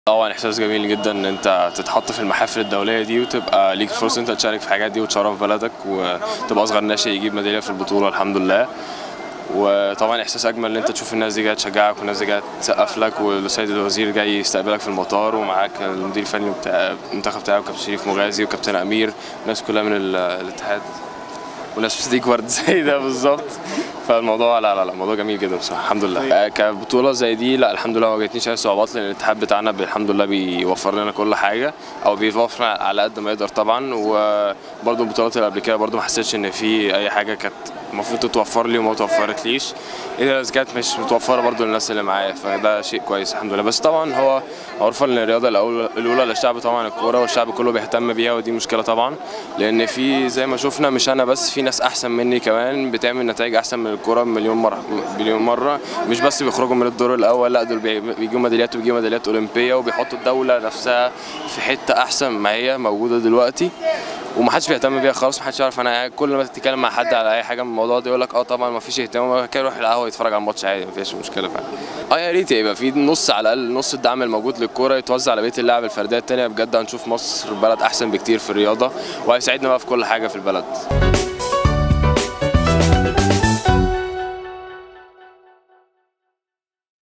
طبعا احساس جميل جدا ان انت تتحط في المحافل الدوليه دي وتبقى ليك فرصه انت تشارك في الحاجات دي وتشرف بلدك وتبقى اصغر ناشئ يجيب ميداليه في البطوله الحمد لله وطبعا احساس اجمل ان انت تشوف الناس دي جايه تشجعك والناس دي جايه تسقف لك والسيد الوزير جاي يستقبلك في المطار ومعاك المدير الفني بتاع المنتخب بتاعه كابتن شريف مغازي وكابتن امير الناس كلها من ال- الاتحاد وناس بتديك ورد زي ده بالظبط فالموضوع لا لا لا الموضوع جميل جدا بصراحه الحمد لله آه، كبطوله زي دي لا الحمد لله ما واجهتنيش اي صعوبات لان الاتحاد بتاعنا بي- الحمد لله بيوفر لنا كل حاجه او بيوفر على قد ما يقدر طبعا وبرده البطولات اللي قبل كده برده ما حسيتش ان في اي حاجه كانت المفروض تتوفر لي وما توفرتليش الا اذا كانت مش متوفره برده للناس اللي معايا فده شيء كويس الحمد لله بس طبعا هو معروف ان الرياضه الأول- الاولى للشعب طبعا الكوره والشعب كله بيهتم بيها ودي مشكله طبعا لان في زي ما شفنا مش انا بس في ناس احسن مني كمان بتعمل نتائج احسن من الكوره مليون مره مليون مره مش بس بيخرجوا من الدور الاول لا دول بي- بيجيبوا ميداليات وبيجيبوا ميداليات اولمبيه وبيحطوا الدوله نفسها في حته احسن ما هي موجوده دلوقتي ومحدش بيهتم بيها خالص محدش يعرف انا كل ما تتكلم مع حد على اي حاجه من الموضوع ده يقول لك اه طبعا ما فيش اهتمام كده يروح القهوه يتفرج على الماتش عادي ما فيش مشكله فعلا اه يا ريت يبقى في نص على الاقل نص الدعم الموجود للكوره يتوزع على بقيه اللعب الفرديه التانيه بجد هنشوف مصر بلد احسن بكتير في الرياضه وهيساعدنا بقى في كل حاجه في البلد